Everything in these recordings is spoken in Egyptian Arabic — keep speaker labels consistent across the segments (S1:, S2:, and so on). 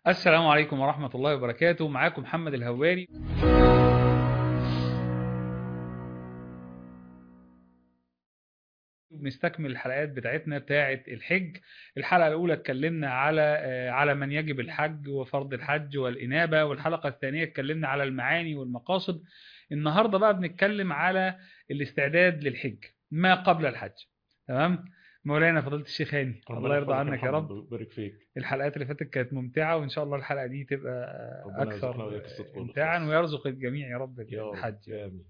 S1: السلام عليكم ورحمة الله وبركاته معاكم محمد الهواري بنستكمل الحلقات بتاعتنا بتاعة الحج الحلقة الأولى اتكلمنا على آه، على من يجب الحج وفرض الحج والإنابة والحلقة الثانية اتكلمنا على المعاني والمقاصد النهاردة بقى بنتكلم على الاستعداد للحج ما قبل الحج تمام مولانا فضيلة الشيخ هاني الله يرضى عنك يا رب
S2: ويبارك فيك
S1: الحلقات اللي فاتت كانت ممتعة وإن شاء الله الحلقة دي تبقى
S2: ربنا يرزقنا
S1: أكثر
S2: وإياك الصدق
S1: إمتاعا
S2: والإخلاص.
S1: ويرزق الجميع يا رب
S2: يا رب
S1: الحج
S2: آمين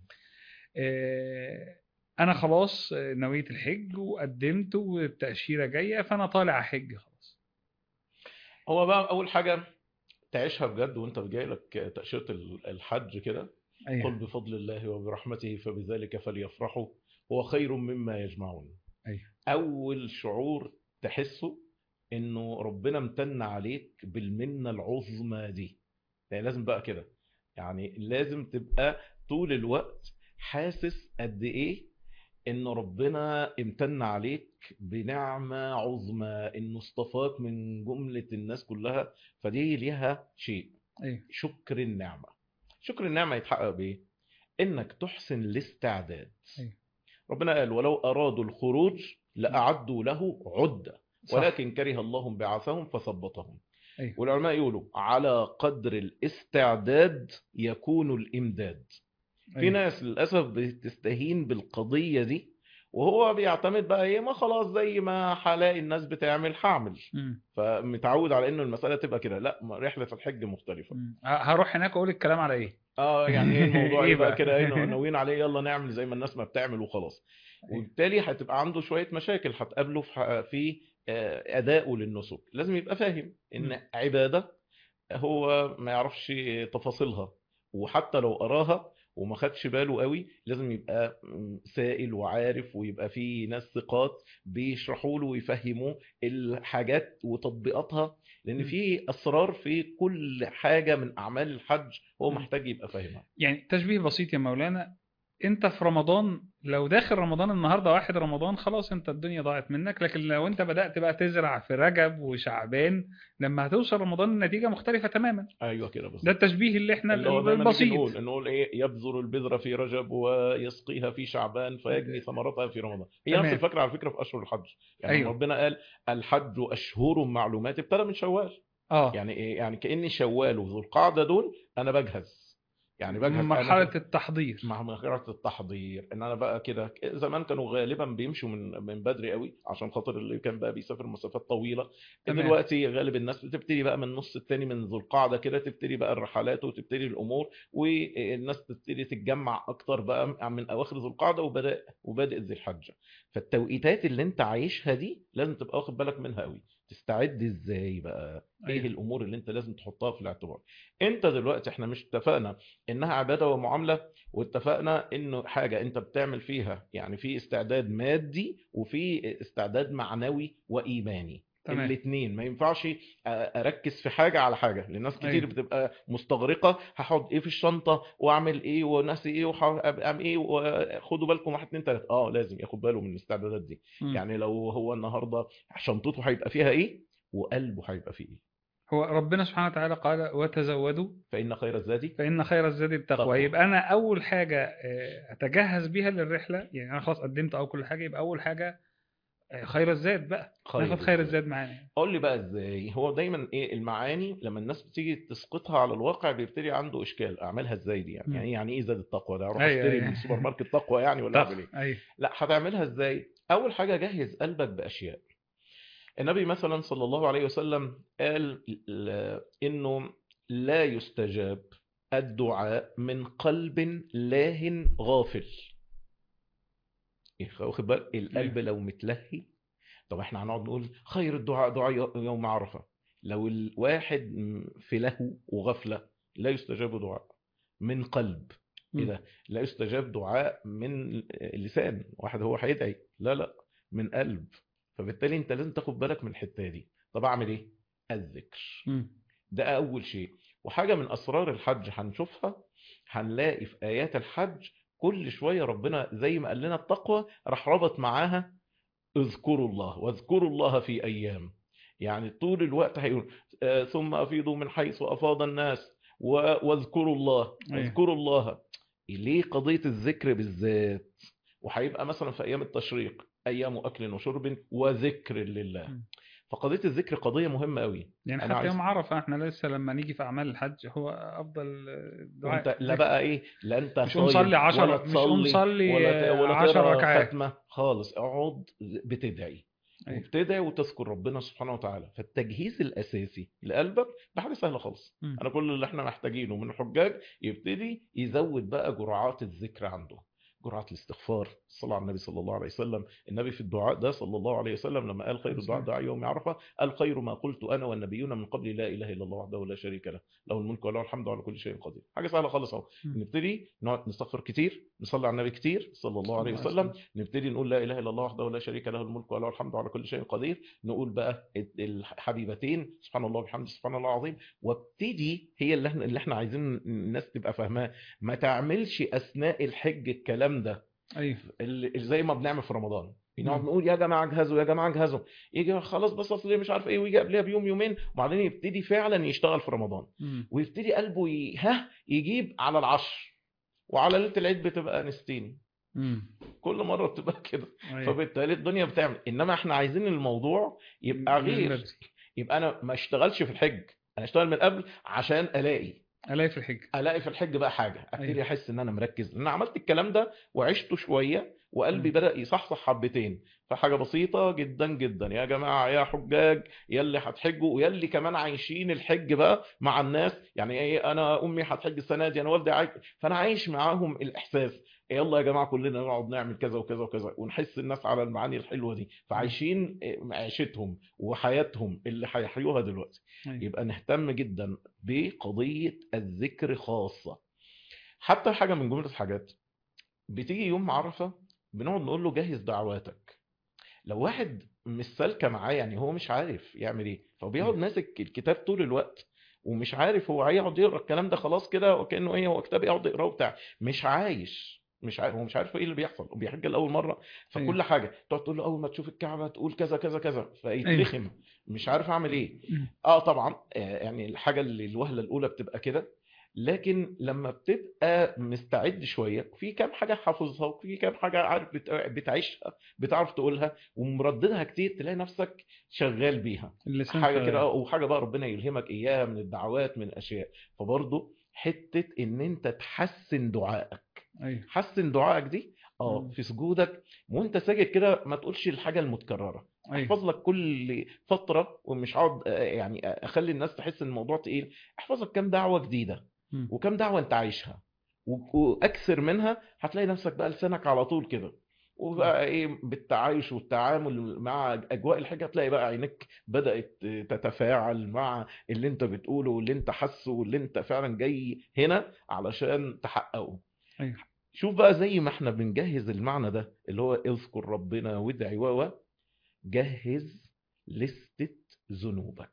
S1: آه، أنا خلاص آه، نويت الحج وقدمت والتأشيرة جاية فأنا طالع حج خلاص
S2: هو بقى أول حاجة تعيشها بجد وأنت جاي لك تأشيرة ال- الحج كده قل
S1: أيوه
S2: بفضل الله وبرحمته فبذلك فليفرحوا هو خير مما يجمعون
S1: أيوه
S2: أول شعور تحسه إنه ربنا امتن عليك بالمنة العظمى دي يعني لازم بقى كده يعني لازم تبقى طول الوقت حاسس قد إيه إن ربنا امتن عليك بنعمة عظمى إنه اصطفاك من جملة الناس كلها فدي ليها شيء
S1: أيوه
S2: شكر النعمة شكر النعمة يتحقق بإيه؟ إنك تحسن الاستعداد
S1: أيوه.
S2: ربنا قال ولو أرادوا الخروج لأعدوا له عدة
S1: صح.
S2: ولكن كره الله بعثهم فثبطهم
S1: أيوه
S2: والعلماء يقولوا على قدر الاستعداد يكون الإمداد في
S1: أيوه.
S2: ناس للأسف بتستهين بالقضية دي وهو بيعتمد بقى ايه ما خلاص زي ما هلاقي الناس بتعمل هعمل
S1: مم.
S2: فمتعود على انه المسألة تبقى كده لا رحلة الحج مختلفة
S1: مم. ه- هروح هناك أقول الكلام على إيه
S2: اه يعني ايه الموضوع
S1: إيه
S2: يبقى
S1: بقى؟
S2: كده ايه ناويين عليه يلا نعمل زي ما الناس ما بتعمل وخلاص
S1: أيوه.
S2: وبالتالي هتبقى عنده شوية مشاكل هتقابله في ح- في آه، أدائه للنسك لازم يبقى فاهم
S1: مم.
S2: إن عبادة هو ما يعرفش تفاصيلها وحتى لو قراها وما خدش باله قوي لازم يبقى م، سائل وعارف ويبقى في ناس ثقات بيشرحوا له ويفهموه الحاجات وتطبيقاتها لان
S1: مم.
S2: في اسرار في كل حاجه من اعمال الحج هو
S1: مم.
S2: محتاج يبقى فاهمها
S1: يعني تشبيه بسيط يا مولانا انت في رمضان لو داخل رمضان النهارده واحد رمضان خلاص انت الدنيا ضاعت منك لكن لو انت بدأت بقى تزرع في رجب وشعبان لما هتوصل رمضان النتيجة مختلفة تماما
S2: ايوه كده
S1: ده
S2: بالظبط
S1: التشبيه اللي احنا
S2: اللي هو دايما نيجي
S1: البسيط
S2: نقول نقول ايه يبذر البذره في رجب ويسقيها في شعبان فيجني ثمرتها في رمضان هي نفس
S1: تمام.
S2: الفكره على فكره في اشهر الحج يعني
S1: أيوه.
S2: أيوه. ربنا قال الحج اشهر معلومات ابتدى من شوال
S1: اه
S2: يعني ايه يعني كاني شوال وذو القعده دول انا بجهز يعني بجهز أنا
S1: مرحلة
S2: في-
S1: التحضير
S2: مع مرحله التحضير ان انا بقى كده زمان كانوا غالبا بيمشوا من من بدري قوي عشان خاطر اللي كان بقى بيسافر مسافات طويله
S1: تمام.
S2: دلوقتي غالب الناس بتبتدي بقى من النص الثاني من ذو القعده كده تبتدي بقى الرحلات وتبتدي الامور والناس تبتدي تتجمع اكتر بقى من اواخر ذو القعده وبدأ وبادئ ذي الحجه فالتوقيتات اللي انت عايشها دي لازم تبقى واخد بالك منها قوي تستعد ازاي بقى ايه
S1: أيوه.
S2: الامور اللي انت لازم تحطها في الاعتبار انت دلوقتي احنا مش اتفقنا انها عباده ومعامله واتفقنا انه حاجه انت بتعمل فيها يعني في استعداد مادي وفي استعداد معنوي وايماني
S1: تمام.
S2: الاثنين ما ينفعش أ- اركز في حاجه على حاجه لان ناس كتير
S1: أيوه.
S2: بتبقى مستغرقه هحط ايه في الشنطه واعمل ايه وناسي ايه وهعمل ايه وخدوا بالكم واحد اتنين تلاته اه لازم ياخد باله من الاستعدادات دي
S1: مم.
S2: يعني لو هو النهارده شنطته هيبقى فيها ايه وقلبه هيبقى فيه ايه
S1: هو ربنا سبحانه وتعالى قال وتزودوا
S2: فان خير الزاد
S1: فإن خير الزاد التقوى
S2: تقوى.
S1: يبقى أنا أول حاجة آه، أتجهز بيها للرحلة يعني أنا خلاص قدمت أو كل حاجة يبقى أول حاجة آه، خير الزاد بقى ناخد خير الزاد معانا
S2: قول لي بقى ازاي هو دايما ايه المعاني لما الناس بتيجي تسقطها على الواقع بيبتدي عنده اشكال اعملها ازاي دي يعني
S1: مم.
S2: يعني يعني ايه زاد التقوى ده اروح
S1: أيوة،
S2: اشتري
S1: أيوة.
S2: من السوبر ماركت تقوى يعني ولا اعمل ايه
S1: أيوه
S2: لا هتعملها ازاي اول حاجه جهز قلبك باشياء النبي مثلا صلى الله عليه وسلم قال ل- انه لا يستجاب الدعاء من قلب لاه غافل إيه، واخد بالك القلب لو متلهي طب احنا هنقعد نقول خير الدعاء دعاء يوم عرفه لو الواحد م- في لهو وغفله لا يستجاب دعاء من قلب ايه
S1: مم.
S2: ده لا يستجاب دعاء من اللسان واحد هو هيدعي لا لا من قلب فبالتالي انت لازم تاخد بالك من الحته دي طب اعمل ايه الذكر
S1: مم.
S2: ده اول شيء وحاجه من اسرار الحج هنشوفها هنلاقي في ايات الحج كل شويه ربنا زي ما قال لنا التقوى راح ربط معاها اذكروا الله واذكروا الله في ايام يعني طول الوقت هيقول آه، ثم افيضوا من حيث افاض الناس و- واذكروا الله
S1: أيوة.
S2: واذكروا الله ليه قضيه الذكر بالذات وهيبقى مثلا في ايام التشريق ايام اكل وشرب وذكر لله
S1: م.
S2: فقضيه الذكر قضيه مهمه قوي
S1: يعني
S2: أنا
S1: حتى
S2: عايز-
S1: يوم عرفة احنا لسه لما نيجي في أعمال الحج هو أفضل دعاء
S2: وانت لا بقى ايه لا انت
S1: مش قوم
S2: صايم
S1: صلي عشرة-
S2: ولا
S1: مش قوم
S2: تصلي
S1: صلي
S2: ولا ت- ولا
S1: عشر
S2: تقرا
S1: ركعات.
S2: ختمه خالص اقعد بتدعي
S1: أيوة.
S2: وبتدعي وتذكر ربنا سبحانه وتعالى فالتجهيز الاساسي لقلبك ده حاجه سهله خالص
S1: مم.
S2: انا كل اللي احنا محتاجينه من الحجاج يبتدي يزود بقى جرعات الذكر عنده جرعات الاستغفار الصلاة على النبي صلى الله عليه وسلم النبي في الدعاء ده صلى الله عليه وسلم لما قال خير الدعاء دعاء يوم عرفة قال خير ما قلت أنا والنبيون من قبل لا إله إلا الله وحده لا شريك له له الملك وله الحمد على كل شيء قدير حاجة سهلة خالص اهو
S1: مم.
S2: نبتدي نقعد نستغفر كتير نصلي على النبي كتير صلى الله عليه
S1: صلى الله عليه
S2: وسلم نبتدي نقول لا اله الا الله وحده لا شريك له الملك وله الحمد على كل شيء قدير نقول بقى الحبيبتين سبحان الله وبحمده سبحان الله العظيم وابتدي هي اللي احنا اللي احنا عايزين الناس تبقى فاهماه ما تعملش اثناء الحج الكلام ده
S1: أيوة
S2: اللي زي ما بنعمل في رمضان نقعد
S1: مم.
S2: نقول يا جماعه اجهزوا يا جماعه اجهزوا يجي خلاص بس اصل مش عارف ايه ويجي قبلها بيوم يومين وبعدين يبتدي فعلا يشتغل في رمضان
S1: مم.
S2: ويبتدي قلبه ي... ها يجيب على العشر وعلى ليله العيد بتبقى انستين
S1: مم.
S2: كل مره بتبقى كده
S1: أيوة.
S2: فبالتالي الدنيا بتعمل انما احنا عايزين الموضوع يبقى
S1: من
S2: غير
S1: بدري.
S2: يبقى انا ما اشتغلش في الحج انا اشتغل من قبل عشان الاقي
S1: ألاقي في الحج
S2: الاقي في الحج بقى حاجه ابتدي
S1: أيوة.
S2: احس ان انا مركز لان انا عملت الكلام ده وعشته شويه وقلبي
S1: مم.
S2: بدا يصحصح حبتين فحاجه بسيطه جدا جدا يا جماعه يا حجاج يلي هتحجوا ويلي كمان عايشين الحج بقى مع الناس يعني ايه انا امي هتحج السنه دي انا والدي عايش فانا عايش معاهم الاحساس يلا يا جماعه كلنا نقعد نعمل كذا وكذا وكذا ونحس الناس على المعاني الحلوه دي فعايشين عيشتهم وحياتهم اللي هيحيوها دلوقتي
S1: أيوة.
S2: يبقى نهتم جدا بقضية الذكر خاصة حتى حاجة من جملة الحاجات بتيجي يوم عرفة بنقعد نقول له جهز دعواتك لو واحد مش سالكة معاه يعني هو مش عارف يعمل ايه فبيقعد
S1: م.
S2: ماسك الكتاب طول الوقت ومش عارف هو هيقعد يقرا الكلام ده خلاص كده وكانه ايه هو كتاب يقعد يقراه بتاع مش عايش مش عارف هو مش عارف ايه اللي بيحصل وبيحج لاول مره فكل
S1: أيوة.
S2: حاجه تقعد تقول له اول ما تشوف الكعبه تقول كذا كذا كذا فيتلخم مش عارف اعمل ايه
S1: مم.
S2: اه طبعا آه، يعني الحاجه اللي الوهله الاولى بتبقى كده لكن لما بتبقى مستعد شويه في كام حاجه حافظها وفي كام حاجه عارف بت- بتعيشها بتعرف تقولها ومرددها كتير تلاقي نفسك شغال بيها
S1: اللسان
S2: حاجه
S1: شغال.
S2: كده وحاجه بقى ربنا يلهمك اياها من الدعوات من الاشياء فبرضه حته ان انت تحسن دعائك
S1: أيوة.
S2: حسن دعائك دي اه
S1: مم.
S2: في سجودك وانت ساجد كده ما تقولش الحاجه المتكرره
S1: أيوة.
S2: احفظ لك كل فتره ومش هقعد آه، يعني اخلي الناس تحس ان الموضوع تقيل احفظ لك كام دعوه جديده
S1: مم.
S2: وكم دعوه انت عايشها و- واكثر منها هتلاقي نفسك بقى لسانك على طول كده وبقى ايه بالتعايش والتعامل مع اجواء الحج هتلاقي بقى عينك بدات تتفاعل مع اللي انت بتقوله واللي انت حاسه واللي انت فعلا جاي هنا علشان تحققه
S1: أيوة.
S2: شوف بقى زي ما احنا بنجهز المعنى ده اللي هو اذكر ربنا وادعي و و جهز لستة ذنوبك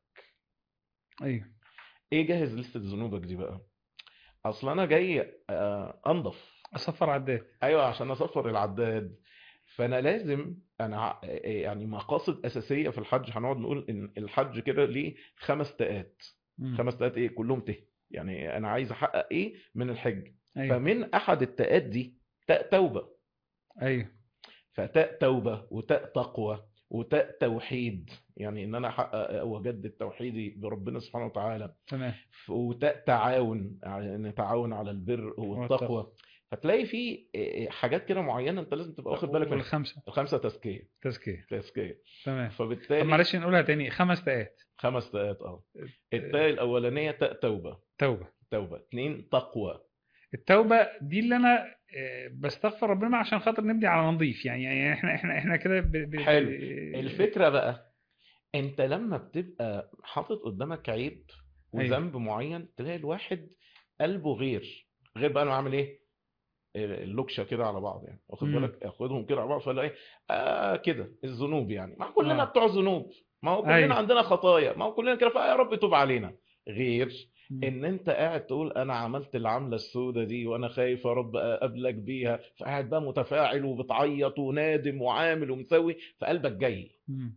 S1: أيوة.
S2: ايه جهز لستة ذنوبك دي بقى اصل انا جاي آه، انضف
S1: أصفر عداد
S2: ايوه عشان اصفر العداد فانا لازم انا ع- يعني مقاصد اساسيه في الحج هنقعد نقول ان الحج كده ليه خمس تاءات
S1: مم.
S2: خمس تاءات ايه كلهم ته يعني انا عايز احقق ايه من الحج
S1: أيوة.
S2: فمن احد التاءات دي تاء توبه
S1: أيوة.
S2: فتاء توبة وتاء تقوى وتاء توحيد يعني ان انا احقق واجدد توحيدي بربنا سبحانه وتعالى
S1: تمام
S2: ف- وتاء تعاون يعني نتعاون على البر والتقوى فتلاقي في حاجات كده معينه انت لازم تبقى واخد بالك منها
S1: والخمسة
S2: الخمسه تزكيه
S1: تذكية
S2: تزكيه
S1: تمام طب
S2: فبالتالي
S1: معلش نقولها تاني خمس تاءات
S2: خمس تاءات اه التاء الاولانيه تاء توبه
S1: توبة
S2: توبه اثنين تقوى
S1: التوبة دي اللي أنا آه، بستغفر ربنا عشان خاطر نبني على نظيف يعني يعني احنا احنا احنا كده ب... ب...
S2: حلو.
S1: ب-
S2: الفكره بقى انت لما بتبقى حاطط قدامك عيب
S1: أيوة.
S2: وذنب معين تلاقي الواحد قلبه غير غير بقى انا عامل ايه اللوكشه كده على بعض يعني واخد
S1: مم.
S2: بالك اخدهم كده على بعض فلا ايه آه كده الذنوب يعني ما كلنا
S1: آه.
S2: بتوع ذنوب ما هو كلنا
S1: أيوة.
S2: عندنا خطايا ما هو كلنا كده فيا رب توب علينا غير
S1: مم.
S2: ان انت قاعد تقول انا عملت العمله السوداء دي وانا خايف يا رب اقابلك بيها فقاعد بقى متفاعل وبتعيط ونادم وعامل ومسوي فقلبك جاي
S1: مم.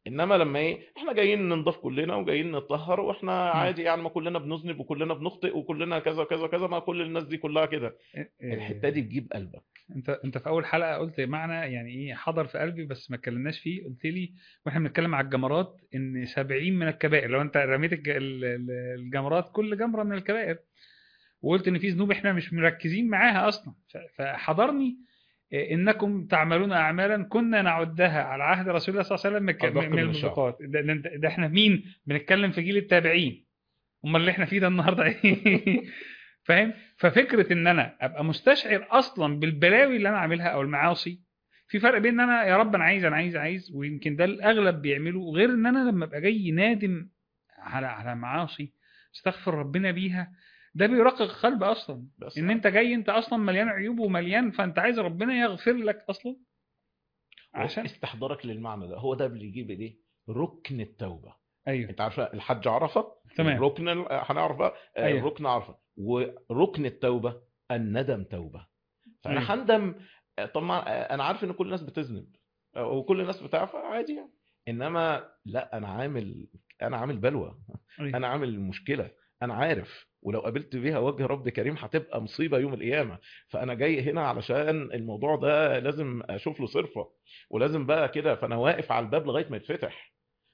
S2: انما لما ايه احنا جايين ننضف كلنا وجايين نتطهر واحنا عادي يعني ما كلنا بنذنب وكلنا بنخطئ وكلنا كذا كذا كذا ما كل الناس دي كلها كده
S1: إيه،
S2: الحته دي تجيب قلبك
S1: انت انت في اول حلقه قلت معنى يعني ايه حضر في قلبي بس ما اتكلمناش فيه قلت لي واحنا بنتكلم على الجمرات ان 70 من الكبائر لو انت رميت الج- ال- ال- الجمرات كل جمره من الكبائر وقلت ان في ذنوب احنا مش مركزين معاها اصلا ف- فحضرني إيه، انكم تعملون اعمالا كنا نعدها على عهد رسول الله صلى الله عليه وسلم من الك-
S2: أدق
S1: من
S2: من الشعر.
S1: الموبقات ده, ده, ده احنا مين بنتكلم في جيل التابعين امال اللي احنا فيه ده النهارده ايه فاهم ففكره ان انا ابقى مستشعر اصلا بالبلاوي اللي انا عاملها او المعاصي في فرق بين ان انا يا رب انا عايز انا عايز عايز ويمكن ده الاغلب بيعمله غير ان انا لما ابقى جاي نادم على على معاصي استغفر ربنا بيها ده بيرقق القلب اصلا
S2: بس
S1: ان انت جاي انت اصلا مليان عيوب ومليان فانت عايز ربنا يغفر لك اصلا عشان
S2: استحضارك للمعنى ده هو ده اللي يجيب ايه ركن التوبه
S1: ايوه
S2: انت عارف الحج عرفه
S1: تمام
S2: الركن ال- هنعرف بقى آه،
S1: أيوه.
S2: الركن عرفه وركن التوبه الندم توبه فانا
S1: أيوه.
S2: هندم آه، طبعا آه، انا عارف ان كل الناس بتذنب آه، وكل الناس بتعرف عادي يعني انما لا انا عامل انا عامل بلوى
S1: أيوه.
S2: انا عامل مشكله انا عارف ولو قابلت بيها وجه رب كريم هتبقى مصيبه يوم القيامه فانا جاي هنا علشان الموضوع ده لازم اشوف له صرفه ولازم بقى كده فانا واقف على الباب لغايه ما يتفتح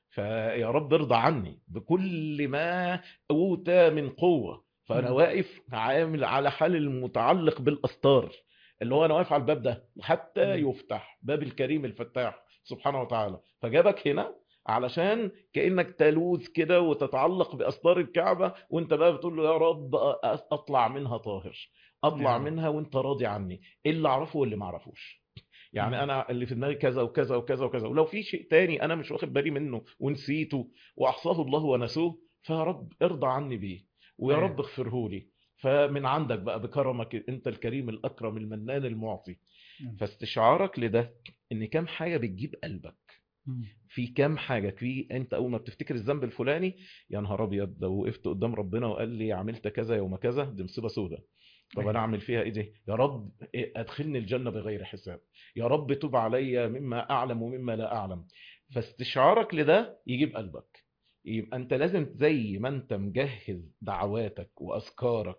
S2: فيا رب ارضى عني بكل ما اوتى من قوه فانا
S1: مم.
S2: واقف عامل على حال المتعلق بالاستار اللي هو انا واقف على الباب ده حتى
S1: مم.
S2: يفتح باب الكريم الفتاح سبحانه وتعالى فجابك هنا علشان كانك تلوذ كده وتتعلق باستار الكعبه وانت بقى بتقول له يا رب أ- اطلع منها طاهر اطلع
S1: يا رب.
S2: منها وانت راضي عني إيه اللي اعرفه واللي ما اعرفوش يعني
S1: مم.
S2: انا اللي في دماغي كذا وكذا وكذا وكذا ولو في شيء تاني انا مش واخد بالي منه ونسيته واحصاه الله ونسوه فيا رب ارضى عني بيه ويا
S1: أيوه.
S2: رب اغفره لي فمن عندك بقى بكرمك انت الكريم الاكرم المنان المعطي
S1: مم.
S2: فاستشعارك لده ان كام حاجه بتجيب قلبك
S1: مم.
S2: في كام حاجه في انت اول ما بتفتكر الذنب الفلاني يا نهار ابيض لو وقفت قدام ربنا وقال لي عملت كذا يوم كذا دي مصيبه سودة طب
S1: أيوه.
S2: انا اعمل فيها ايه دي يا رب إيه ادخلني الجنه بغير حساب يا رب تب علي مما اعلم ومما لا اعلم فاستشعارك لده يجيب قلبك يبقى انت لازم زي ما انت مجهز دعواتك واذكارك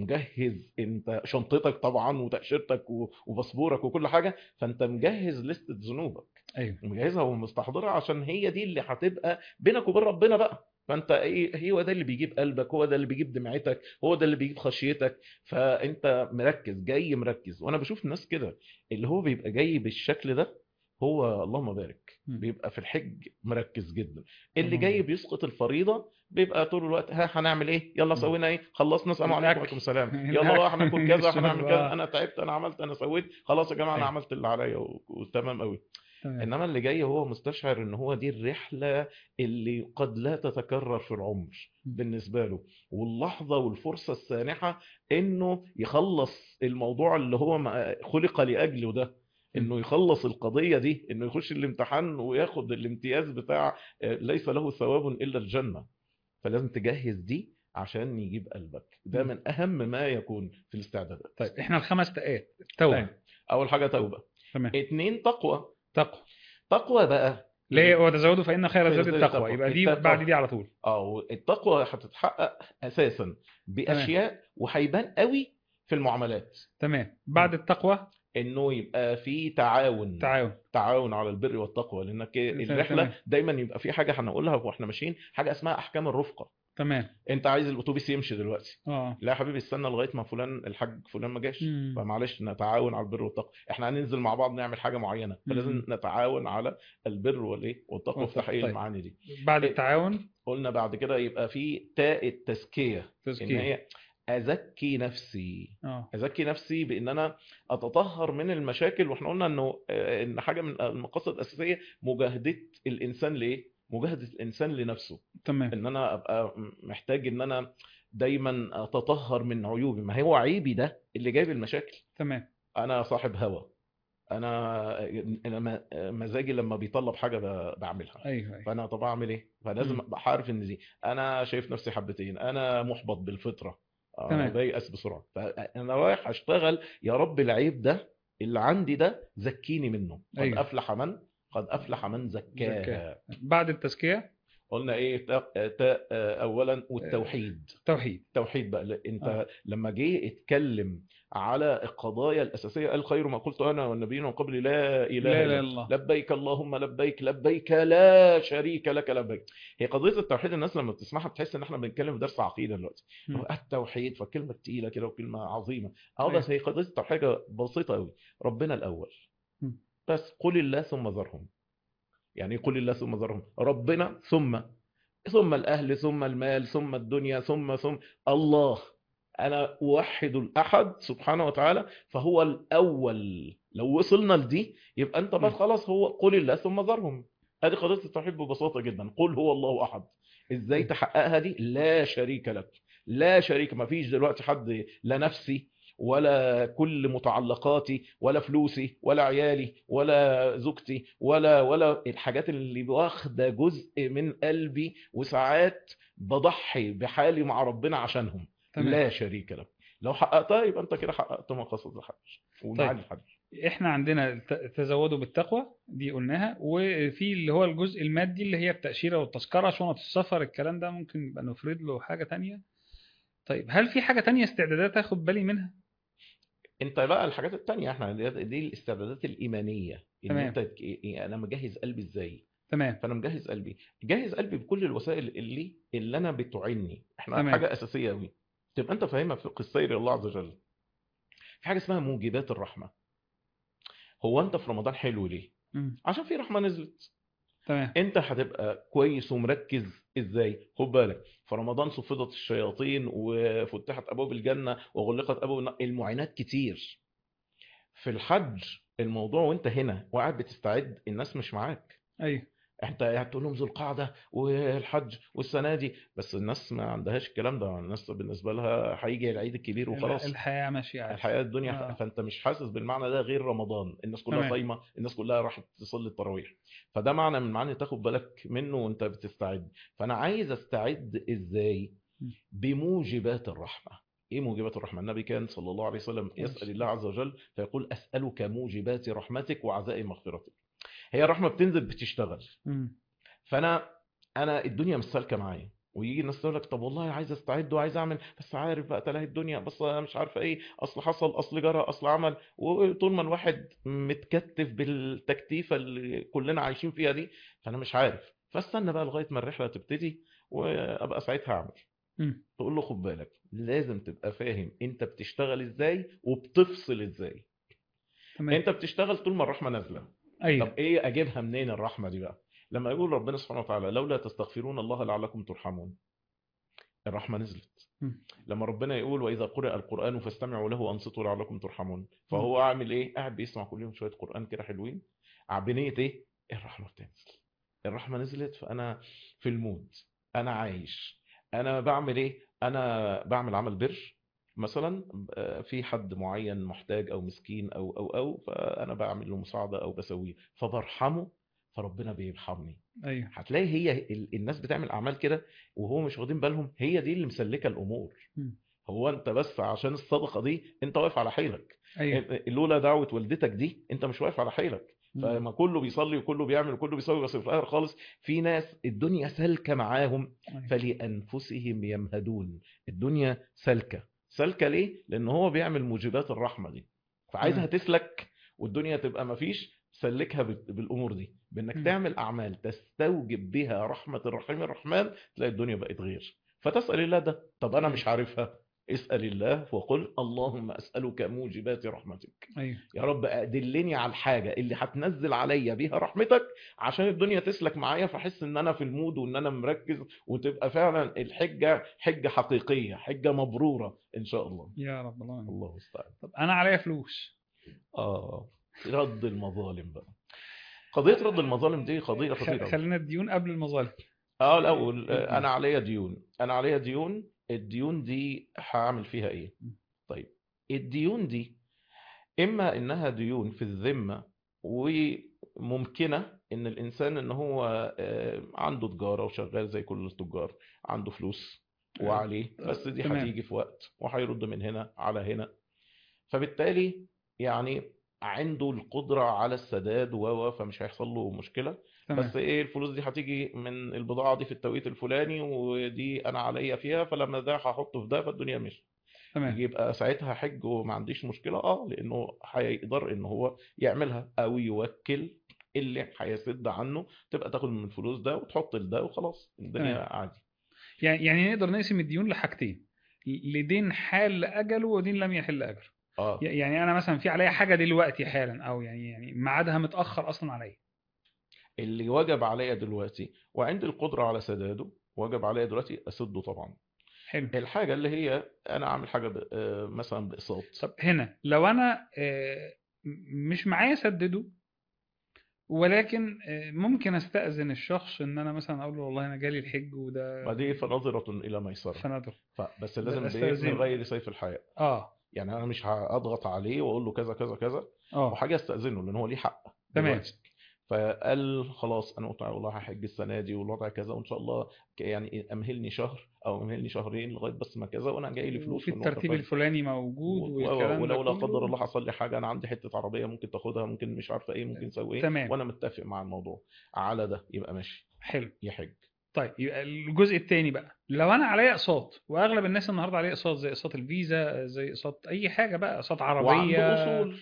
S2: ومجهز انت شنطتك طبعا وتاشيرتك و- وباسبورك وكل حاجه فانت مجهز لستة ذنوبك
S1: ايوه
S2: مجهزها ومستحضرها عشان هي دي اللي هتبقى بينك وبين ربنا بقى فانت ايه هو ده اللي بيجيب قلبك هو ده اللي بيجيب دمعتك هو ده اللي بيجيب خشيتك فانت مركز جاي مركز وانا بشوف الناس كده اللي هو بيبقى جاي بالشكل ده هو اللهم بارك
S1: مم.
S2: بيبقى في الحج مركز جدا اللي
S1: اللهم
S2: جاي
S1: بارك.
S2: بيسقط الفريضه بيبقى طول الوقت ها هنعمل ايه يلا
S1: مم.
S2: سوينا ايه خلصنا السلام عليكم
S1: الأكل.
S2: وعليكم السلام
S1: الأكل.
S2: يلا بقى هناكل كذا
S1: الشرب.
S2: هنعمل كذا
S1: آه.
S2: انا تعبت انا عملت انا سويت خلاص يا جماعه انا
S1: أيوه.
S2: عملت اللي عليا و- وتمام قوي
S1: تمام
S2: انما اللي جاي هو مستشعر ان هو دي الرحله اللي قد لا تتكرر في العمر بالنسبه له واللحظه والفرصه السانحه انه يخلص الموضوع اللي هو ما- خلق لاجله ده انه يخلص القضيه دي انه يخش الامتحان وياخد الامتياز بتاع آه، ليس له ثواب الا الجنه فلازم تجهز دي عشان يجيب قلبك ده
S1: مم.
S2: من اهم ما يكون في الاستعدادات
S1: طيب احنا الخمس تقات توبه
S2: طيب. اول حاجه توبه
S1: تمام
S2: اتنين تقوى
S1: تقوى
S2: تقوى بقى
S1: ليه وتزودوا فان خير
S2: خير
S1: الزاد
S2: الزاد
S1: التقوى
S2: التقوى.
S1: يبقى دي
S2: التقوى.
S1: بعد دي على طول
S2: اه التقوى هتتحقق اساسا باشياء وهيبان قوي في المعاملات
S1: تمام بعد التقوى
S2: انه يبقى في تعاون
S1: تعاون
S2: تعاون على البر والتقوى لانك
S1: تمام.
S2: الرحله دايما يبقى في حاجه هنقولها واحنا ماشيين حاجه اسمها احكام الرفقه
S1: تمام
S2: انت عايز الاتوبيس يمشي دلوقتي
S1: اه
S2: لا يا حبيبي استنى لغايه ما فلان الحاج فلان ما جاش
S1: مم.
S2: فمعلش نتعاون على البر والتقوى احنا هننزل مع بعض نعمل حاجه معينه فلازم
S1: مم.
S2: نتعاون على البر والايه والتقوى في
S1: والتقوى.
S2: تحقيق
S1: طيب.
S2: المعاني دي
S1: بعد
S2: إيه.
S1: التعاون
S2: قلنا بعد كده يبقى في تاء التزكيه ان
S1: تزكيه
S2: هي ازكي نفسي
S1: اه
S2: ازكي نفسي بان انا اتطهر من المشاكل واحنا قلنا انه آه، ان حاجه من المقاصد الاساسيه مجاهده الانسان لايه مجاهده الانسان لنفسه
S1: تمام
S2: ان انا ابقى محتاج ان انا دايما اتطهر من عيوبي ما هو عيبي ده اللي جايب المشاكل
S1: تمام
S2: انا صاحب هوى انا انا م- مزاجي لما بيطلب حاجه ب- بعملها
S1: ايوه ايوه
S2: فانا طب اعمل ايه فلازم
S1: مم.
S2: ابقى عارف ان دي انا شايف نفسي حبتين انا محبط بالفطره انا
S1: تمام.
S2: بيأس بسرعه فانا رايح اشتغل يا رب العيب ده اللي عندي ده زكيني منه قد
S1: أيوه.
S2: افلح من قد افلح من زكاها
S1: زكاها. بعد التزكية
S2: قلنا ايه تاء تاء اولا والتوحيد
S1: توحيد
S2: التوحيد بقى لا، انت
S1: آه.
S2: لما جه اتكلم على القضايا الاساسيه قال خير ما قلت انا والنبيين من قبل لا اله
S1: لا
S2: الا
S1: إله إلا
S2: الله
S1: الله.
S2: لبيك اللهم لبيك لبيك لا شريك لك لبيك هي قضيه التوحيد الناس لما بتسمعها بتحس ان احنا بنتكلم في درس عقيده دلوقتي
S1: مم.
S2: هو التوحيد فكلمه تقيله كده وكلمه عظيمه اه
S1: أيوة.
S2: بس هي قضيه التوحيد بسيطه قوي ربنا الاول
S1: مم.
S2: بس قل الله ثم ذرهم يعني إيه قل الله ثم ذرهم ربنا ثم ثم الاهل ثم المال ثم الدنيا ثم ثم الله انا اوحد الاحد سبحانه وتعالى فهو الاول لو وصلنا لدي يبقى انت بس
S1: م.
S2: خلاص هو قل الله ثم ذرهم هذه قضيه التوحيد ببساطه جدا قل هو الله احد ازاي
S1: م.
S2: تحققها دي لا شريك لك لا شريك ما فيش دلوقتي حد لا نفسي ولا كل متعلقاتي ولا فلوسي ولا عيالي ولا زوجتي ولا ولا الحاجات اللي واخده جزء من قلبي وساعات بضحي بحالي مع ربنا عشانهم
S1: تمام.
S2: لا شريك لك لو حققتها يبقى انت كده حققت مقاصد الحج ومعاني الحج
S1: احنا عندنا ت- تزودوا بالتقوى دي قلناها وفي اللي هو الجزء المادي اللي هي التأشيرة والتذكرة شنط السفر الكلام ده ممكن يبقى نفرد له حاجة تانية طيب هل في حاجة تانية استعدادات اخد بالي منها
S2: انت بقى الحاجات التانية احنا دي دي الاستعدادات الإيمانية ان
S1: تمام.
S2: انت ك- إيه- انا مجهز قلبي ازاي
S1: تمام
S2: فانا مجهز قلبي جهز قلبي بكل الوسائل اللي اللي انا بتعني احنا
S1: تمام.
S2: حاجة أساسية قوي تبقى انت فاهمها في فقه السير الله عز وجل في حاجة اسمها موجبات الرحمة هو انت في رمضان حلو ليه
S1: مم.
S2: عشان في رحمة نزلت
S1: تمام
S2: انت هتبقى كويس ومركز ازاي خد بالك في رمضان صفدت الشياطين وفتحت ابواب الجنه وغلقت ابواب النار المعينات كتير في الحج الموضوع وانت هنا وقاعد بتستعد الناس مش معاك
S1: ايوه
S2: انت قاعد تقول لهم ذو القعده والحج والسنه دي بس الناس ما عندهاش الكلام ده الناس بالنسبه لها هيجي العيد الكبير وخلاص
S1: الحياة ماشية عادي
S2: الحياه الدنيا
S1: آه.
S2: فانت مش حاسس بالمعنى ده غير رمضان الناس كلها
S1: تمام.
S2: صايمه الناس كلها راحت تصلي التراويح فده معنى من معاني تاخد بالك منه وانت بتستعد فانا عايز استعد ازاي
S1: م.
S2: بموجبات الرحمه ايه موجبات الرحمه النبي كان صلى الله عليه وسلم يسال الله عز وجل فيقول اسالك موجبات رحمتك وعزائم مغفرتك هي الرحمه بتنزل بتشتغل
S1: مم.
S2: فانا انا الدنيا مش سالكه معايا ويجي الناس تقول لك طب والله عايز استعد وعايز اعمل بس عارف بقى تلاهي الدنيا بس أنا مش عارفه ايه اصل حصل اصل جرى اصل عمل وطول ما الواحد متكتف بالتكتيفه اللي كلنا عايشين فيها دي فانا مش عارف فاستنى بقى لغايه ما الرحله تبتدي وابقى ساعتها اعمل
S1: مم.
S2: تقول له خد بالك لازم تبقى فاهم انت بتشتغل ازاي وبتفصل ازاي
S1: تمام
S2: انت بتشتغل طول ما الرحمه نازله
S1: ايوه
S2: طب ايه اجيبها منين الرحمه دي بقى لما يقول ربنا سبحانه وتعالى لولا تستغفرون الله لعلكم ترحمون الرحمه نزلت
S1: مم.
S2: لما ربنا يقول واذا قرئ القران فاستمعوا له وانصتوا لعلكم ترحمون فهو عامل ايه قاعد بيسمع كل يوم شويه قران كده حلوين بنيه ايه الرحمه بتنزل الرحمه نزلت فانا في المود انا عايش انا بعمل ايه انا بعمل عمل بر مثلا آه، في حد معين محتاج او مسكين او او او فانا بعمل له مساعده او بسويه فبرحمه فربنا بيرحمني
S1: ايوه
S2: هتلاقي هي ال- الناس بتعمل اعمال كده وهو مش واخدين بالهم هي دي اللي مسلكه الامور
S1: مم.
S2: هو انت بس عشان الصدقه دي انت واقف على حيلك
S1: ايوه
S2: لولا دعوه والدتك دي انت مش واقف على حيلك
S1: مم.
S2: فما كله بيصلي وكله بيعمل وكله بيسوي بس في الاخر خالص في ناس الدنيا سالكه معاهم
S1: أيوة.
S2: فلانفسهم يمهدون الدنيا سالكه سالكه ليه لان هو بيعمل موجبات الرحمه دي فعايزها
S1: تمام.
S2: تسلك والدنيا تبقى ما فيش سلكها بال- بالامور دي بانك
S1: مم.
S2: تعمل اعمال تستوجب بها رحمه الرحيم الرحمن تلاقي الدنيا بقت غير فتسال الله ده طب انا مش عارفها اسال الله وقل اللهم اسالك موجبات رحمتك
S1: ايوه
S2: يا رب دلني على الحاجه اللي هتنزل عليا بيها رحمتك عشان الدنيا تسلك معايا فاحس ان انا في المود وان انا مركز وتبقى فعلا الحجه حجه حقيقيه حجه مبروره ان شاء الله
S1: يا رب الله
S2: الله المستعان
S1: طب انا عليا فلوس
S2: اه رد المظالم بقى قضيه رد المظالم دي قضيه
S1: خ-
S2: خطيره
S1: خلينا الديون قبل المظالم
S2: اه الاول آه، انا عليا ديون انا عليا ديون الديون دي هعمل فيها ايه طيب الديون دي اما انها ديون في الذمه وممكنه ان الانسان ان هو آه، عنده تجاره وشغال زي كل التجار عنده فلوس وعليه بس دي
S1: تمام.
S2: هتيجي في وقت وهيرد من هنا على هنا فبالتالي يعني عنده القدرة على السداد و و فمش هيحصل له مشكلة
S1: تمام
S2: بس ايه الفلوس دي هتيجي من البضاعة دي في التوقيت الفلاني ودي انا عليا فيها فلما ده هحطه في ده فالدنيا مش
S1: تمام
S2: يبقى ساعتها حج وما عنديش مشكلة اه لانه هيقدر ان هو يعملها او يوكل اللي هيسد عنه تبقى تاخد من الفلوس ده وتحط لده وخلاص الدنيا
S1: تمام.
S2: عادي
S1: يعني يعني نقدر نقسم الديون لحاجتين لدين حال اجله ودين لم يحل اجله
S2: اه
S1: يعني انا مثلا في عليا حاجه دلوقتي حالا او يعني يعني ميعادها متاخر اصلا عليا
S2: اللي وجب عليا دلوقتي وعندي القدرة على سداده وجب عليا دلوقتي اسده طبعا
S1: حلو
S2: الحاجة اللي هي انا اعمل حاجة ب- آه، مثلا باقساط
S1: طب هنا لو انا آه، م- مش معايا سدده ولكن آه، ممكن استاذن الشخص ان انا مثلا اقول له والله انا جالي الحج وده
S2: فدي فنظرة الى ميسرة
S1: فنادر
S2: فبس لازم
S1: بس
S2: بايه
S1: لازم-
S2: من غير سيف الحياء
S1: اه
S2: يعني انا مش هضغط عليه واقول له كذا كذا كذا
S1: اه
S2: وحاجه استاذنه لان هو ليه حق
S1: تمام.
S2: دلوقتي. فقال خلاص انا قلت والله هحج السنه دي والوضع كذا وان شاء الله ك- يعني امهلني شهر او امهلني شهرين لغايه بس ما كذا وانا جاي لي فلوس
S1: في
S2: من وقت
S1: الترتيب
S2: فلان.
S1: الفلاني موجود
S2: و-
S1: والكلام ده
S2: ولو لا
S1: كله.
S2: قدر الله حصل لي حاجه انا عندي حته عربيه ممكن تاخدها ممكن مش عارفه ايه ممكن تسوي ايه
S1: تمام.
S2: وانا متفق مع الموضوع على ده يبقى ماشي
S1: حلو
S2: يحج
S1: طيب يبقى الجزء الثاني بقى لو انا عليا اقساط واغلب الناس النهارده عليها اقساط زي اقساط الفيزا زي اقساط اي حاجه بقى اقساط عربيه
S2: وعنده اصول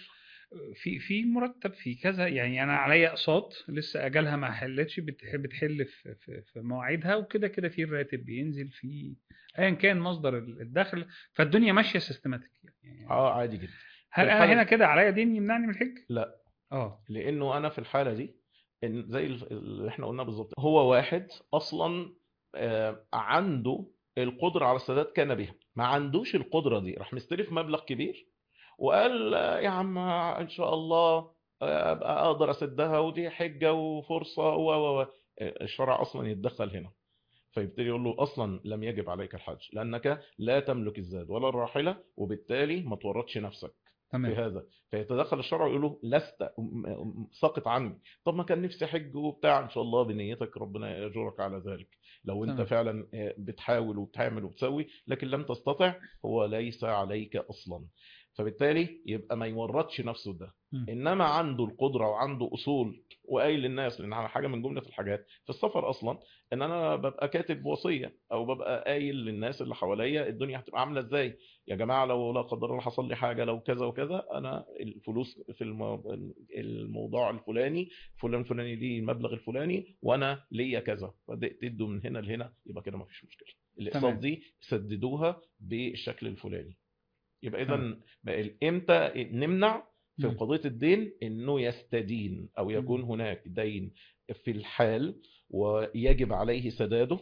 S1: في في مرتب في كذا يعني انا عليا اقساط لسه اجالها ما حلتش بتح- بتحل في في في مواعيدها وكده كده في الراتب بينزل في ايا كان مصدر الدخل فالدنيا ماشيه سيستماتيك يعني
S2: اه عادي جدا
S1: هل انا
S2: الحالة-
S1: هنا كده عليا دين يمنعني من الحج؟
S2: لا
S1: اه
S2: لانه انا في الحاله دي إن زي ال- اللي احنا قلناه بالظبط هو واحد اصلا آه، عنده القدره على السداد كان بها ما عندوش القدره دي راح مستلف مبلغ كبير وقال آه، يا عم ان شاء الله آه، ابقى اقدر اسدها ودي حجه وفرصه و و و آه، الشرع اصلا يتدخل هنا فيبتدي يقول له اصلا لم يجب عليك الحج لانك لا تملك الزاد ولا الراحله وبالتالي ما تورطش نفسك في
S1: تمام
S2: هذا فيتدخل الشرع ويقول له لست م- م- ساقط عني طب ما كان نفسي حج وبتاع ان شاء الله بنيتك ربنا يجرك على ذلك لو انت
S1: تمام.
S2: فعلا آه، بتحاول وبتعمل وبتسوي لكن لم تستطع هو ليس عليك اصلا فبالتالي يبقى ما يورطش نفسه ده
S1: مم.
S2: انما عنده القدره وعنده اصول وقايل للناس لان على حاجه من جمله الحاجات في السفر اصلا ان انا ببقى كاتب وصيه او ببقى قايل للناس اللي حواليا الدنيا هتبقى عامله ازاي يا جماعه لو لا قدر الله حصل لي حاجه لو كذا وكذا انا الفلوس في المو... الموضوع الفلاني فلان الفلاني دي المبلغ الفلاني وانا ليا كذا تدوا من هنا لهنا يبقى كده ما فيش مشكله الاقساط
S1: تمام.
S2: دي سددوها بالشكل الفلاني يبقى اذا
S1: تمام.
S2: بقى امتى نمنع في
S1: مم.
S2: قضيه الدين انه يستدين او يكون
S1: مم.
S2: هناك دين في الحال ويجب عليه سداده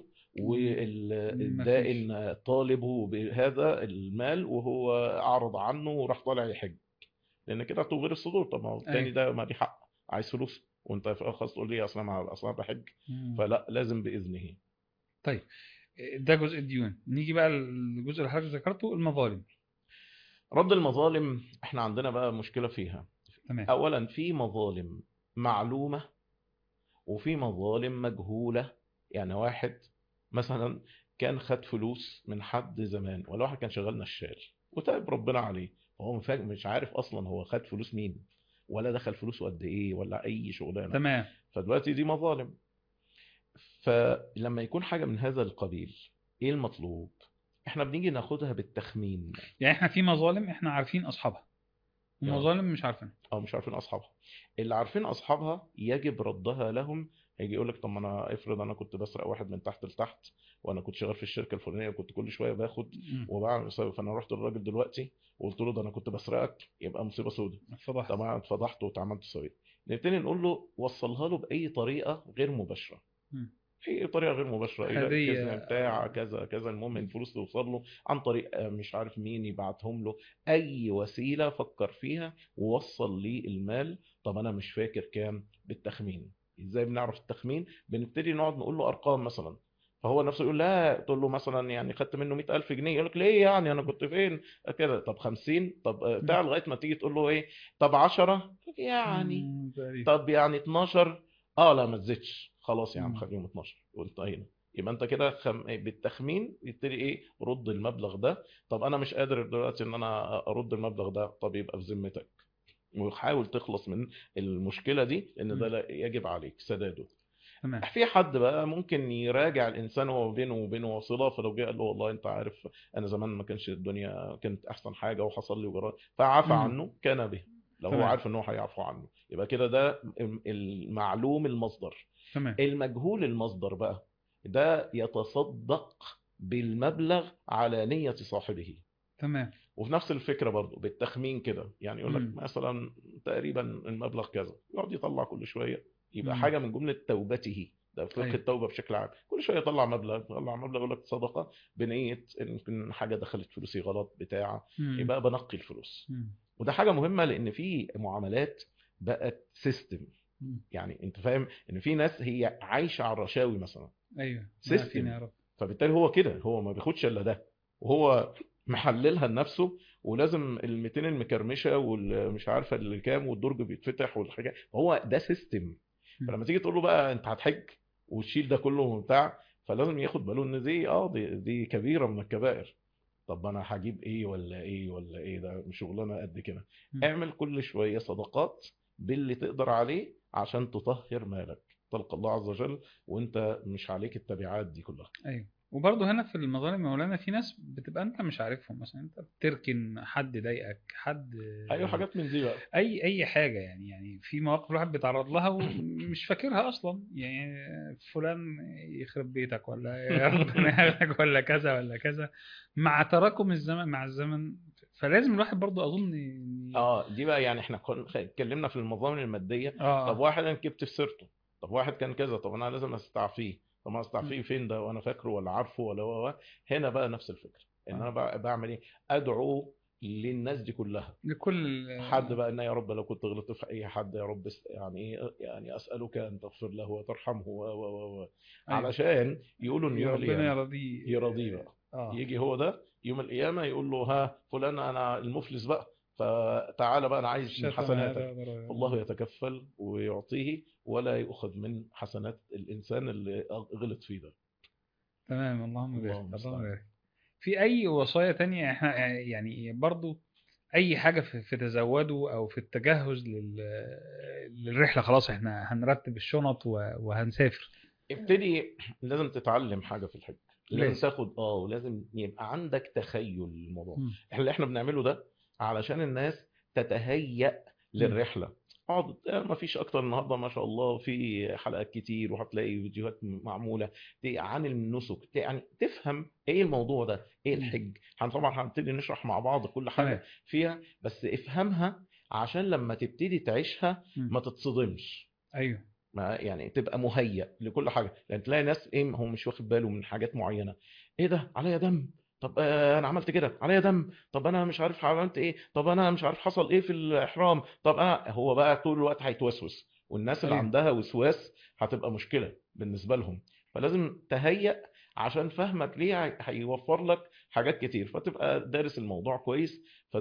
S2: والدائن طالبه بهذا المال وهو اعرض عنه وراح طالع يحج لان كده تغير الصدور طب ما هو التاني
S1: أيوة.
S2: ده ما ليه حق عايز فلوس وانت في خلاص تقول لي اصلا انا اصلا بحج
S1: مم.
S2: فلا لازم باذنه
S1: طيب ده جزء الديون نيجي بقى للجزء اللي حضرتك ذكرته المظالم
S2: رد المظالم احنا عندنا بقى مشكله فيها
S1: تمام
S2: اولا في مظالم معلومه وفي مظالم مجهوله يعني واحد مثلا كان خد فلوس من حد زمان ولا واحد كان شغال نشال وتعب ربنا عليه هو مفاجئ- مش عارف اصلا هو خد فلوس مين ولا دخل فلوسه قد ايه ولا اي شغلانه
S1: تمام
S2: فدلوقتي دي مظالم فلما يكون حاجه من هذا القبيل ايه المطلوب احنا بنيجي ناخدها بالتخمين
S1: يعني احنا في مظالم احنا عارفين اصحابها
S2: آه.
S1: ومظالم مش عارفينها
S2: او مش عارفين اصحابها اللي عارفين اصحابها يجب ردها لهم هيجي يقول لك طب ما انا افرض انا كنت بسرق واحد من تحت لتحت وانا كنت شغال في الشركه الفلانيه وكنت كل شويه باخد
S1: مم.
S2: وبعمل فانا رحت للراجل دلوقتي وقلت له ده انا كنت بسرقك يبقى مصيبه سودة
S1: اتفضح
S2: طب انا اتفضحت واتعملت وسويت نبتدي نقول له وصلها له باي طريقه غير مباشره
S1: مم.
S2: اي طريقه غير مباشره ايه
S1: هدية.
S2: الكذب بتاع كذا كذا المهم الفلوس توصل له عن طريق آه، مش عارف مين يبعتهم له اي وسيله فكر فيها ووصل لي المال طب انا مش فاكر كام بالتخمين ازاي بنعرف التخمين بنبتدي نقعد نقول له ارقام مثلا فهو نفسه يقول لا تقول له مثلا يعني خدت منه 100000 جنيه يقول لك ليه يعني انا كنت فين كده طب 50 طب آه، بتاع لغايه ما تيجي تقول له ايه طب 10 يعني
S1: مم، تقريبا.
S2: طب يعني 12 اه لا ما تزيدش خلاص يا عم
S1: مم.
S2: خليهم 12 وانتهينا يبقى انت كده خم... بالتخمين يبتدي ايه رد المبلغ ده طب انا مش قادر دلوقتي ان انا ارد المبلغ ده طب يبقى في ذمتك وحاول تخلص من المشكله دي لان ده
S1: مم.
S2: لا يجب عليك سداده
S1: تمام
S2: في حد بقى ممكن يراجع الانسان هو بينه وبينه صله فلو جه قال له والله انت عارف انا زمان ما كانش الدنيا كانت احسن حاجه وحصل لي وجرى فعفى
S1: مم.
S2: عنه كان به لو هو
S1: تمام.
S2: عارف ان هو هيعفو عنه يبقى كده ده المعلوم المصدر
S1: تمام
S2: المجهول المصدر بقى ده يتصدق بالمبلغ على نية صاحبه
S1: تمام
S2: وفي نفس الفكرة برضه بالتخمين كده يعني يقول لك
S1: مم.
S2: مثلا تقريبا المبلغ كذا يقعد يطلع كل شوية يبقى
S1: مم.
S2: حاجة من جملة توبته ده فقه
S1: أيوة.
S2: التوبة بشكل عام كل شوية يطلع مبلغ يطلع مبلغ يقول لك صدقة بنية إن يمكن حاجة دخلت فلوسي غلط بتاع
S1: مم.
S2: يبقى بنقي الفلوس
S1: مم.
S2: وده حاجة مهمة لأن في معاملات بقت سيستم
S1: مم.
S2: يعني انت فاهم ان في ناس هي عايشة على الرشاوي مثلا
S1: ايوه
S2: سيستم.
S1: عافيني يا رب
S2: فبالتالي هو كده هو ما بياخدش الا ده وهو محللها لنفسه ولازم ال 200 المكرمشه والمش عارفه اللي كام والدرج بيتفتح والحاجات هو ده سيستم
S1: مم.
S2: فلما تيجي تقول له بقى انت هتحج وتشيل ده كله وبتاع فلازم ياخد باله ان دي اه دي, دي كبيره من الكبائر طب انا هجيب ايه ولا ايه ولا ايه ده مش شغلانه قد كده
S1: مم.
S2: اعمل كل شويه صدقات باللي تقدر عليه عشان تطهر مالك تلقى الله عز وجل وانت مش عليك التبعات دي كلها
S1: ايوه وبرضه هنا في المظالم يا مولانا في ناس بتبقى انت مش عارفهم مثلا انت بتركن حد ضايقك حد
S2: ايوه حاجات من دي بقى
S1: اي اي حاجه يعني يعني في مواقف الواحد بيتعرض لها ومش فاكرها اصلا يعني فلان يخرب بيتك ولا يا ربنا يهلك ولا كذا ولا كذا مع تراكم الزمن مع الزمن فلازم الواحد برضه اظن ي-
S2: اه دي بقى يعني احنا كنا اتكلمنا في المظالم الماديه
S1: اه
S2: طب واحد انا كبت في سيرته طب واحد كان كذا طب انا لازم استعفيه طب انا استعفيه فين ده وانا فاكره ولا عارفه ولا هو هنا بقى نفس الفكره ان
S1: آه.
S2: انا بقى بعمل ايه ادعو للناس دي كلها
S1: لكل
S2: حد بقى ان يا رب لو كنت غلطت في اي حد يا رب است- يعني ايه يعني اسالك ان تغفر له وترحمه و و و و
S1: أيوة.
S2: علشان يقولوا ان
S1: يا
S2: يوم
S1: ربنا
S2: القيامه
S1: يرضيه
S2: يرضيه بقى
S1: اه
S2: يجي هو ده يوم القيامه يقول له ها فلان انا المفلس بقى فتعالى بقى انا عايز من
S1: شتم
S2: حسناتك
S1: هذا
S2: الله يتكفل ويعطيه ولا يؤخذ من حسنات الانسان اللي غلط فيه ده
S1: تمام اللهم بارك
S2: اللهم
S1: اللهم
S2: المستعان.
S1: بارك في اي وصايا تانية احنا يعني برضو اي حاجة في, في تزودوا او في التجهز لل... للرحلة خلاص احنا هنرتب الشنط و... وهنسافر
S2: ابتدي لازم تتعلم حاجه في الحج لازم
S1: لازم.
S2: تاخد اه ولازم يبقى عندك تخيل للموضوع
S1: مم.
S2: احنا اللي احنا بنعمله ده علشان الناس تتهيأ للرحله اقعد ما فيش اكتر النهارده ما شاء الله في حلقات كتير وهتلاقي فيديوهات معموله ت- عن النسك ت- يعني تفهم ايه الموضوع ده ايه
S1: مم.
S2: الحج هن طبعا هنبتدي نشرح مع بعض كل حاجه
S1: تمام
S2: فيها بس افهمها عشان لما تبتدي تعيشها
S1: مم.
S2: ما تتصدمش
S1: ايوه
S2: ما يعني تبقى مهيأ لكل حاجه لان تلاقي ناس ايه هو مش واخد باله من حاجات معينه ايه ده عليا دم طب آه انا عملت كده عليا دم طب انا مش عارف عملت ايه طب انا مش عارف حصل ايه في الاحرام طب انا هو بقى طول الوقت هيتوسوس والناس اللي
S1: أيوة.
S2: عندها وسواس هتبقى مشكله بالنسبه لهم فلازم تهيأ عشان فهمك ليه هي- هيوفر لك حاجات كتير فتبقى دارس الموضوع كويس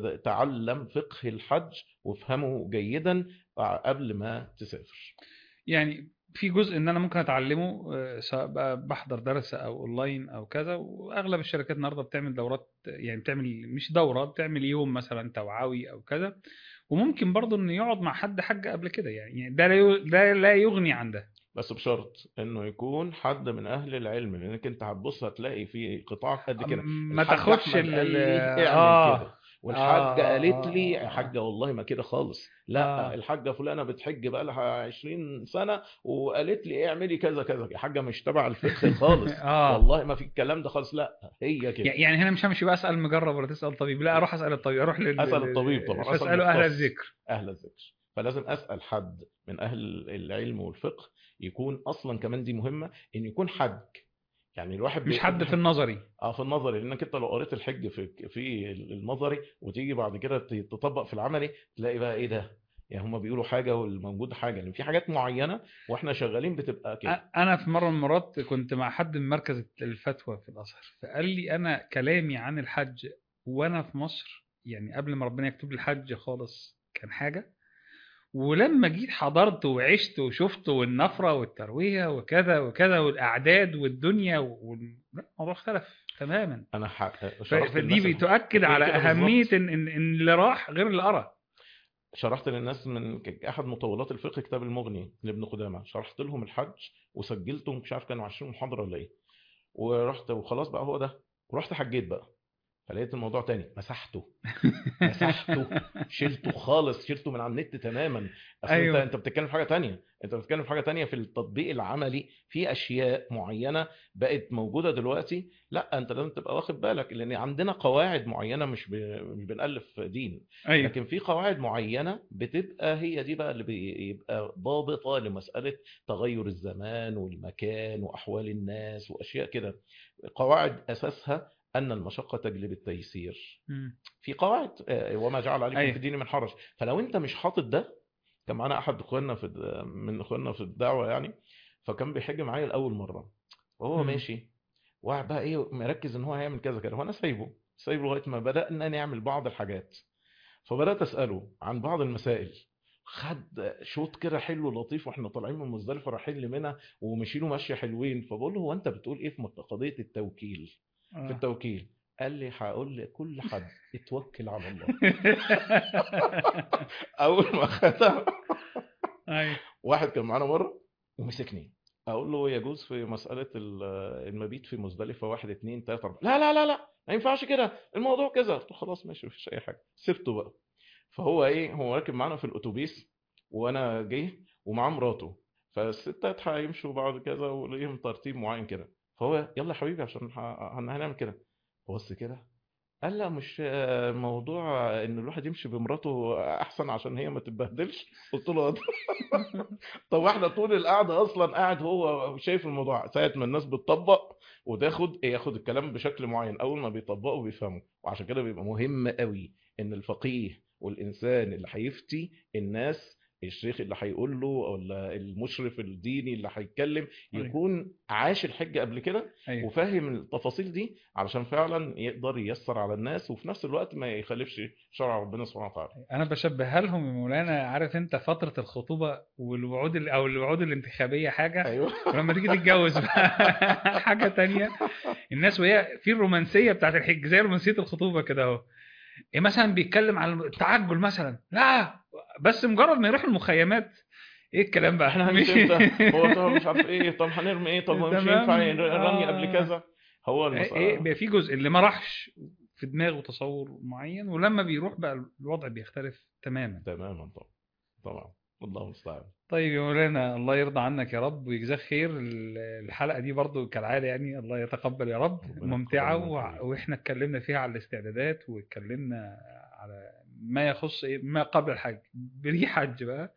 S2: فتعلم فقه الحج وافهمه جيدا قبل ما تسافر
S1: يعني في جزء ان انا ممكن اتعلمه آه، سواء بقى بحضر درس او اونلاين او كذا واغلب الشركات النهارده بتعمل دورات يعني بتعمل مش دوره بتعمل يوم مثلا توعوي او كذا وممكن برضه انه يقعد مع حد حج قبل كده يعني يعني ده لا يو- ده لا يغني عن ده
S2: بس بشرط انه يكون حد من اهل العلم لانك انت هتبص هتلاقي في قطاع قد كده
S1: ما
S2: الحاج
S1: تاخدش
S2: أحمد
S1: ال
S2: قال لي اعمل
S1: اه
S2: كده والحاجة
S1: آه،
S2: قالت
S1: آه،
S2: لي
S1: آه.
S2: حاجة والله ما كده خالص لا
S1: آه.
S2: الحاجة فلانة بتحج بقى لها 20 سنة وقالت لي اعملي كذا كذا يا حاجة مش تبع الفقه خالص
S1: اه
S2: والله ما في الكلام ده خالص لا هي كده
S1: يعني هنا مش همشي بقى اسال مجرب ولا تسال طبيب لا اروح اسال الطبيب اروح لل
S2: أسأل الطبيب طبعا، أسأل
S1: فاساله اهل
S2: مختص.
S1: الذكر
S2: اهل الذكر فلازم اسال حد من اهل العلم والفقه يكون اصلا كمان دي مهمه ان يكون حج يعني الواحد
S1: مش
S2: بي-
S1: حد في النظري
S2: اه في النظري لانك انت لو قريت الحج في في النظري وتيجي بعد كده ت- تطبق في العملي تلاقي بقى ايه ده يعني هما بيقولوا حاجه والموجود حاجه لان في حاجات معينه واحنا شغالين بتبقى كده
S1: أ- انا في مره من المرات كنت مع حد من مركز الفتوى في الازهر فقال لي انا كلامي عن الحج وانا في مصر يعني قبل ما ربنا يكتب لي الحج خالص كان حاجه ولما جيت حضرت وعشت وشفت والنفره والترويه وكذا وكذا والاعداد والدنيا وال... لا الموضوع اختلف تماما
S2: انا ح...
S1: ف-
S2: شرحت
S1: فدي
S2: الناس
S1: بتؤكد
S2: هي
S1: على
S2: كده
S1: اهميه
S2: بالظبط.
S1: ان ان إن اللي راح غير اللي ارى
S2: شرحت للناس من ك- احد مطولات الفقه كتاب المغني لابن قدامه شرحت لهم الحج وسجلتهم مش عارف كانوا 20 محاضره ولا ايه ورحت وخلاص بقى هو ده ورحت حجيت بقى فلقيت الموضوع تاني مسحته مسحته شلته خالص شلته من على النت تماما اصل
S1: أيوة.
S2: انت انت بتتكلم في حاجه تانية انت بتتكلم في حاجه تانية في التطبيق العملي في اشياء معينه بقت موجوده دلوقتي لا انت لازم تبقى واخد بالك لان عندنا قواعد معينه مش ب... مش بنالف دين
S1: ايوه
S2: لكن في قواعد معينه بتبقى هي دي بقى اللي بيبقى ضابطه لمساله تغير الزمان والمكان واحوال الناس واشياء كده قواعد اساسها ان المشقه تجلب التيسير
S1: مم.
S2: في قواعد آه، وما جعل عليكم
S1: أيوة.
S2: في الدين من حرج فلو انت مش حاطط ده كان معانا احد اخواننا في الد- من اخواننا في الدعوه يعني فكان بيحج معايا لاول مره وهو
S1: مم.
S2: ماشي وقاعد بقى ايه مركز ان هو هيعمل كذا كذا وانا سايبه سايبه لغايه ما بدانا نعمل بعض الحاجات فبدات اساله عن بعض المسائل خد شوط كده حلو لطيف واحنا طالعين من مزدلفه رايحين لمنى ومشيله ماشيه حلوين فبقول له هو انت بتقول ايه في قضيه التوكيل في
S1: آه.
S2: التوكيل قال لي هقول لكل حد اتوكل على الله اول ما خدها
S1: ايوه
S2: واحد كان معانا مره ومسكني اقول له يجوز في مساله ال- المبيت في مزدلفه واحد اتنين تلاته اربعه لا لا لا لا ما ينفعش كده الموضوع كذا قلت له خلاص ماشي مفيش اي حاجه سبته بقى فهو ايه هو راكب معانا في الاتوبيس وانا جاي ومعاه مراته فالستات هيمشوا بعد كذا وليهم ترتيب معين كده فهو يلا يا حبيبي عشان ه- هنعمل كده بص كده قال لا مش آه، موضوع ان الواحد يمشي بمراته احسن عشان هي ما تتبهدلش قلت له آه. طب احنا طول القعده اصلا قاعد هو شايف الموضوع ساعه ما الناس بتطبق وتاخد ياخد الكلام بشكل معين اول ما بيطبقوا بيفهموا وعشان كده بيبقى مهم قوي ان الفقيه والانسان اللي هيفتي الناس الشيخ اللي هيقول له ولا المشرف الديني اللي هيتكلم
S1: أيوة.
S2: يكون عاش الحج قبل كده
S1: ايوه
S2: وفاهم التفاصيل دي علشان فعلا يقدر ييسر على الناس وفي نفس الوقت ما يخالفش شرع ربنا سبحانه وتعالى
S1: انا بشبهها لهم يا مولانا عارف انت فتره الخطوبه والوعود ال- او الوعود الانتخابيه حاجه
S2: ايوه
S1: ولما تيجي تتجوز بقى حاجه تانية الناس وهي في الرومانسيه بتاعت الحج زي رومانسيه الخطوبه كده اهو إيه مثلا بيتكلم عن التعجل مثلا لا بس مجرد ما يروح المخيمات ايه الكلام بقى
S2: احنا هنمشي امتى هو طب مش عارف ايه طب هنرمي ايه طب هو مش
S1: تمام.
S2: ينفع نرمي قبل
S1: آه.
S2: كذا هو
S1: ايه
S2: المسألة
S1: بيبقى في جزء اللي ما راحش في دماغه تصور معين ولما بيروح بقى الوضع بيختلف تماما
S2: تماما طبعا طبعا الله المستعان
S1: طيب يا مولانا الله يرضى عنك يا رب ويجزاك خير ال- الحلقة دي برضو كالعادة يعني الله يتقبل يا رب
S2: ربنا
S1: ممتعة
S2: يتقبل
S1: و...
S2: منك.
S1: واحنا اتكلمنا فيها على الاستعدادات واتكلمنا على ما يخص ايه ما قبل الحج بري حج بقى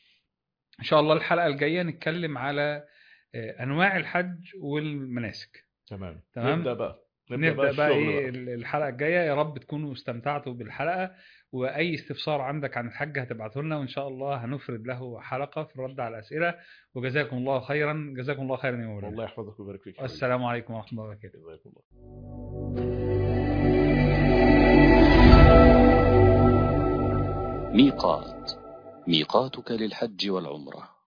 S1: ان شاء الله الحلقة الجاية نتكلم على آه، انواع الحج والمناسك
S2: تمام
S1: تمام.
S2: نبدا بقى
S1: نبدأ بقى,
S2: الشغل
S1: ايه الحلقة الجاية يا رب تكونوا استمتعتوا بالحلقة واي استفسار عندك عن الحج هتبعته لنا وان شاء الله هنفرد له حلقة في الرد على الاسئلة وجزاكم الله خيرا جزاكم الله خيرا يا مولانا
S2: والله يحفظك ويبارك فيك
S1: والسلام عليكم ورحمة الله وبركاته
S2: جزاكم الله
S3: ميقات ميقاتك للحج والعمرة